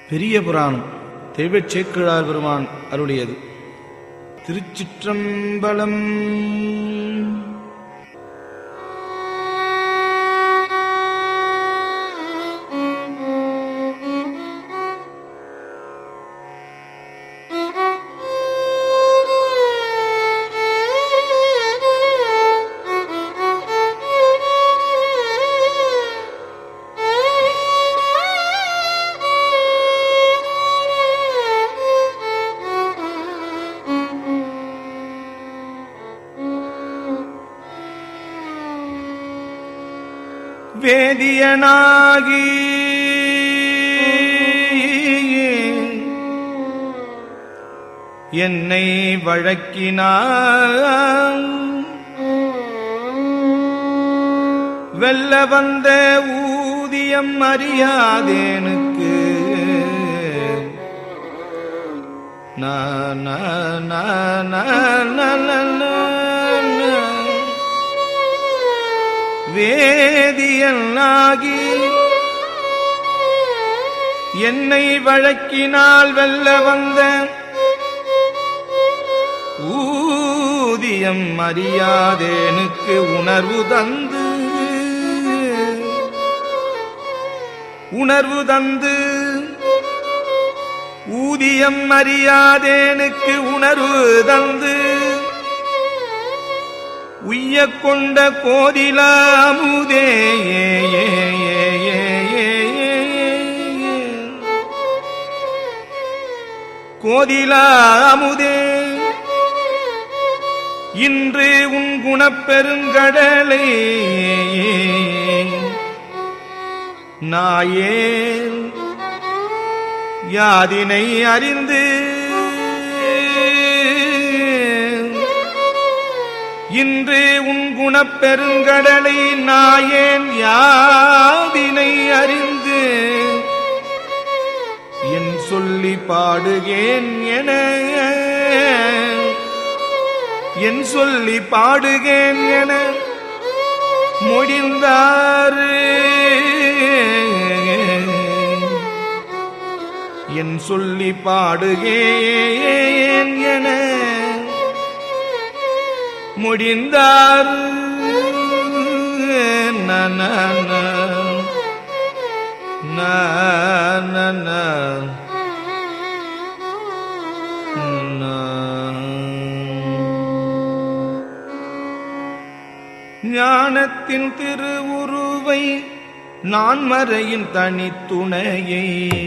பெரிய புராணம் தெய்வச் சேக்கிழார் பெருமான் அருளியது திருச்சிற்றம்பலம் வேதியனாகி என்னை வழக்கினான் வெல்ல வந்த ஊதியம் அறியாதேனுக்கு நான் நான் நான் நான் நான் நான் வேதியனாகி என்னை வழக்கினால் வெல்ல வந்த ஊதியம் அறியாதேனுக்கு உணர்வு தந்து உணர்வு தந்து ஊதியம் அறியாதேனுக்கு உணர்வு தந்து உய்ய கொண்ட கோதிலாமுதே கோதிலாமுதே இன்று உன் குணப்பெருங்கடலை நாயேன் யாதினை அறிந்து இன்று உன் குணப்பெருங்கடலை நாயேன் யாதினை அறிந்து என் சொல்லி பாடுகேன் என என் சொல்லி பாடுகேன் என முடிந்தாரு என் சொல்லி பாடுகேன் என முடிந்தார் நன நன ஞானத்தின் திருவுருவை நான் மறையின் தனித்துணையை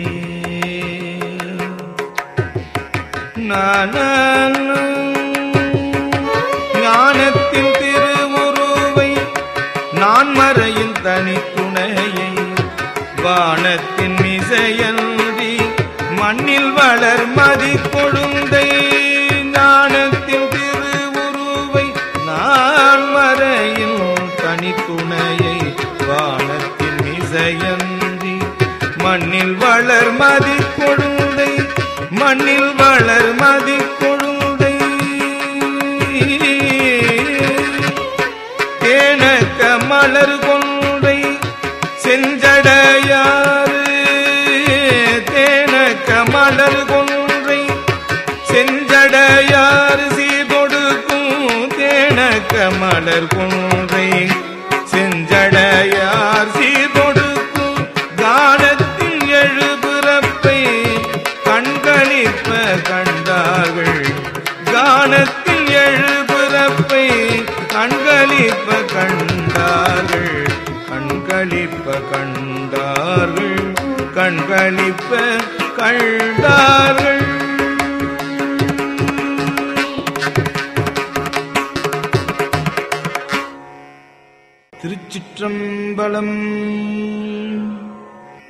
ஞானத்தின் திருவுருவை நான் மறையின் தனித்துணையை வானத்தின் மிசையன்றி மண்ணில் வளர் மதி கொழுந்தை ஞானத்தின் திருவுருவை நான் மறையின் தனித்துணையை வானத்தின் மிசையன்றி மண்ணில் வளர் மதி கொழுந்தை மண்ணில் வளர் மதி கொழுந்தை தேனக்க மலர் கொன்றை செஞ்சடையாறு தேனக்க மலர் கொன்றை செஞ்சடையாறு சீர்கொடுக்கும் தேனக்க மலர் கொன்றை செஞ்சடையார் சீர்கொடுக்கும் கானத்தின் எழுபிறப்பை கண்களிப்ப கண்டார்கள் கானத்தில் எழுபிறப்பை கண்களிப்ப கண்டார்கள் கண்களிப்ப கண்டார்கள் கண்களிப்ப கண்டார்கள் திருச்சிற்றம்பலம்